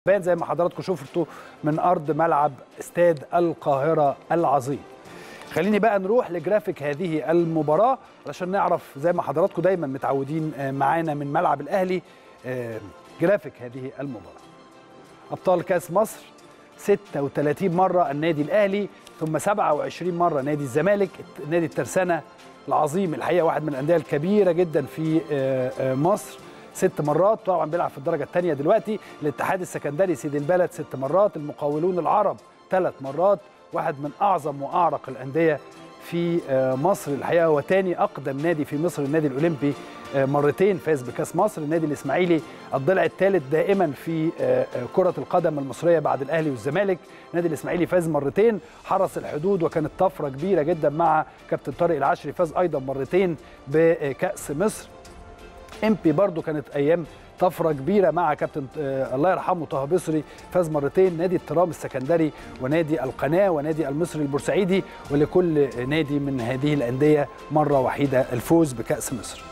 بان زي ما حضراتكم شفتوا من ارض ملعب استاد القاهره العظيم خليني بقى نروح لجرافيك هذه المباراه علشان نعرف زي ما حضراتكم دايما متعودين معانا من ملعب الاهلي جرافيك هذه المباراه ابطال كاس مصر 36 مره النادي الاهلي ثم 27 مره نادي الزمالك نادي الترسانه العظيم الحقيقه واحد من الانديه الكبيره جدا في مصر ست مرات طبعا بيلعب في الدرجه الثانيه دلوقتي الاتحاد السكندري سيد البلد ست مرات المقاولون العرب ثلاث مرات واحد من اعظم واعرق الانديه في مصر الحقيقه هو ثاني اقدم نادي في مصر النادي الاولمبي مرتين فاز بكاس مصر النادي الاسماعيلي الضلع الثالث دائما في كره القدم المصريه بعد الاهلي والزمالك النادي الاسماعيلي فاز مرتين حرس الحدود وكانت طفره كبيره جدا مع كابتن طارق العشري فاز ايضا مرتين بكاس مصر امبي برضو كانت ايام طفره كبيره مع كابتن آه الله يرحمه طه بصري فاز مرتين نادي الترام السكندري ونادي القناه ونادي المصري البورسعيدي ولكل نادي من هذه الانديه مره وحيده الفوز بكاس مصر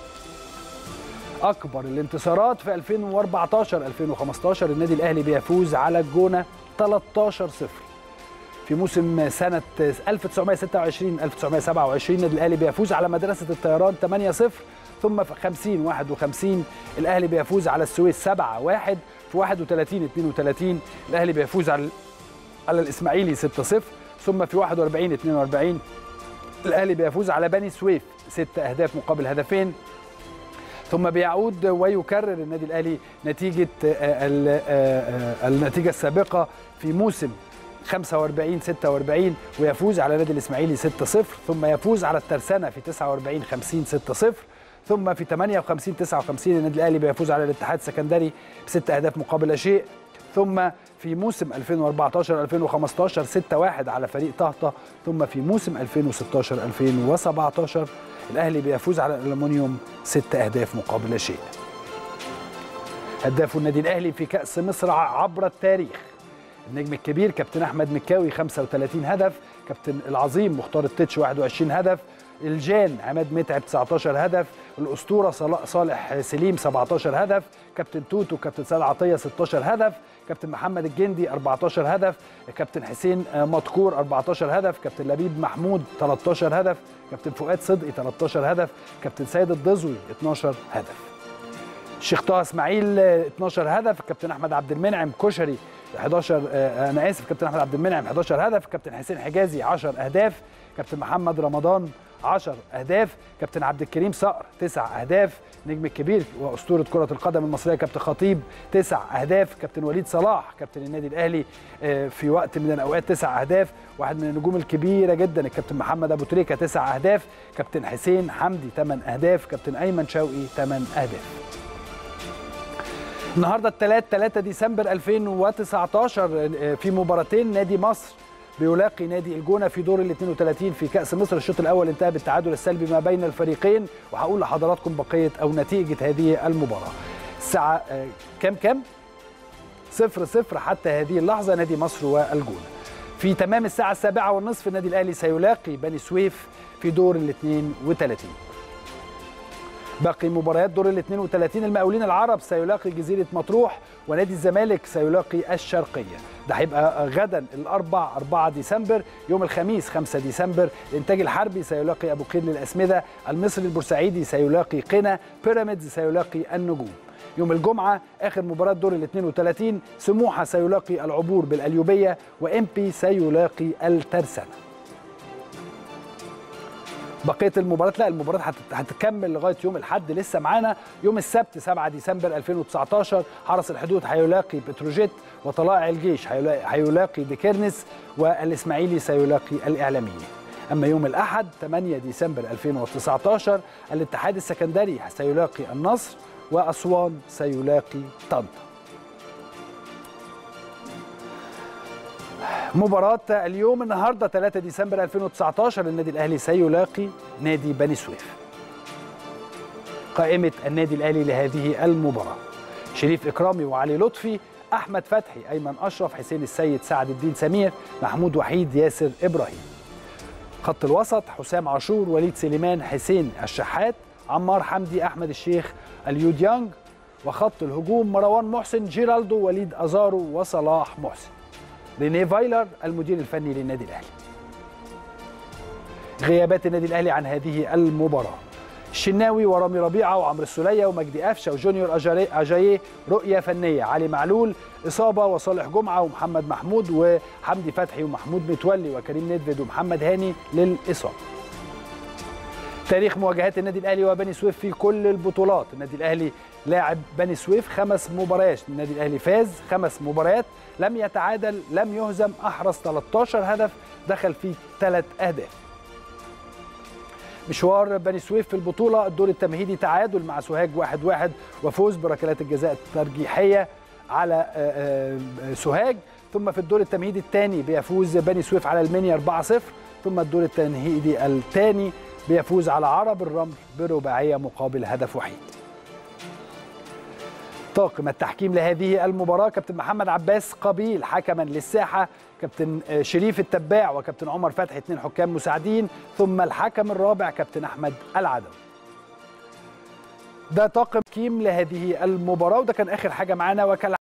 اكبر الانتصارات في 2014 2015 النادي الاهلي بيفوز على الجونه 13 0 في موسم سنه 1926 1927 النادي الاهلي بيفوز على مدرسه الطيران 8 0 ثم في 50 51 الاهلي بيفوز على السويس 7 1 في 31 32 الاهلي بيفوز على على الاسماعيلي 6 0 ثم في 41 42 الاهلي بيفوز على بني سويف 6 اهداف مقابل هدفين ثم بيعود ويكرر النادي الاهلي نتيجه النتيجه السابقه في موسم 45 46 ويفوز على نادي الاسماعيلي 6 0 ثم يفوز على الترسانه في 49 50 6 0 ثم في 58 59 النادي الاهلي بيفوز على الاتحاد السكندري بست اهداف مقابل لا شيء ثم في موسم 2014 2015 6 1 على فريق طهطا ثم في موسم 2016 2017 الاهلي بيفوز على الالومنيوم ست اهداف مقابل لا شيء هداف النادي الاهلي في كاس مصر عبر التاريخ النجم الكبير كابتن احمد مكاوي 35 هدف كابتن العظيم مختار التتش 21 هدف الجان عماد متعب 19 هدف الاسطوره صالح سليم 17 هدف كابتن توتو كابتن سيد عطيه 16 هدف كابتن محمد الجندي 14 هدف كابتن حسين مدكور 14 هدف كابتن لبيب محمود 13 هدف كابتن فؤاد صدقي 13 هدف كابتن سيد الضزوي 12 هدف الشيخ طه اسماعيل 12 هدف كابتن احمد عبد المنعم كشري 11 انا اسف كابتن احمد عبد المنعم 11 هدف كابتن حسين حجازي 10 اهداف كابتن محمد رمضان 10 اهداف كابتن عبد الكريم صقر 9 اهداف نجم الكبير واسطوره كره القدم المصريه كابتن خطيب 9 اهداف كابتن وليد صلاح كابتن النادي الاهلي في وقت من الاوقات 9 اهداف واحد من النجوم الكبيره جدا الكابتن محمد ابو تريكه 9 اهداف كابتن حسين حمدي 8 اهداف كابتن ايمن شوقي 8 اهداف النهارده الثلاث 3 ديسمبر 2019 في مباراتين نادي مصر بيلاقي نادي الجونه في دور ال 32 في كاس مصر الشوط الاول انتهى بالتعادل السلبي ما بين الفريقين وهقول لحضراتكم بقيه او نتيجه هذه المباراه الساعه كام كام صفر صفر حتى هذه اللحظه نادي مصر والجونه في تمام الساعه السابعه والنصف النادي الاهلي سيلاقي بني سويف في دور ال 32 باقي مباريات دور ال 32 المقاولين العرب سيلاقي جزيره مطروح ونادي الزمالك سيلاقي الشرقيه ده هيبقى غدا الاربع 4 ديسمبر يوم الخميس 5 ديسمبر الانتاج الحربي سيلاقي ابو قير للاسمده المصري البورسعيدي سيلاقي قنا بيراميدز سيلاقي النجوم يوم الجمعة آخر مباراة دور ال 32 سموحة سيلاقي العبور بالأليوبية وإمبي سيلاقي الترسانة بقيه المباريات لا المباريات هتكمل لغايه يوم الاحد لسه معانا يوم السبت 7 ديسمبر 2019 حرس الحدود هيلاقي بتروجيت وطلائع الجيش هيلاقي ديكيرنس والاسماعيلي سيلاقي الاعلاميين اما يوم الاحد 8 ديسمبر 2019 الاتحاد السكندري سيلاقي النصر واسوان سيلاقي طنطا مباراة اليوم النهارده 3 ديسمبر 2019 النادي الاهلي سيلاقي نادي بني سويف. قائمة النادي الاهلي لهذه المباراة شريف اكرامي وعلي لطفي، احمد فتحي، ايمن اشرف، حسين السيد، سعد الدين سمير، محمود وحيد، ياسر ابراهيم. خط الوسط حسام عاشور، وليد سليمان، حسين الشحات، عمار حمدي، احمد الشيخ، اليو ديانج، وخط الهجوم مروان محسن جيرالدو وليد ازارو وصلاح محسن رينيه فايلر المدير الفني للنادي الاهلي غيابات النادي الاهلي عن هذه المباراه الشناوي ورامي ربيعه وعمرو السوليه ومجدي قفشه وجونيور اجاييه رؤيه فنيه علي معلول اصابه وصالح جمعه ومحمد محمود وحمدي فتحي ومحمود متولي وكريم ندفد ومحمد هاني للاصابه تاريخ مواجهات النادي الاهلي وبني سويف في كل البطولات النادي الاهلي لاعب بني سويف خمس مباريات النادي الاهلي فاز خمس مباريات لم يتعادل لم يهزم احرز 13 هدف دخل فيه ثلاث اهداف مشوار بني سويف في البطولة الدور التمهيدي تعادل مع سوهاج واحد واحد وفوز بركلات الجزاء الترجيحية على سوهاج ثم في الدور التمهيدي الثاني بيفوز بني سويف على المنيا 4-0 ثم الدور التمهيدي الثاني بيفوز على عرب الرمل برباعية مقابل هدف وحيد طاقم التحكيم لهذه المباراة كابتن محمد عباس قبيل حكما للساحة كابتن شريف التباع وكابتن عمر فتحي اثنين حكام مساعدين ثم الحكم الرابع كابتن أحمد العدوي ده طاقم تحكيم لهذه المباراة وده كان آخر حاجة معانا وكالعادة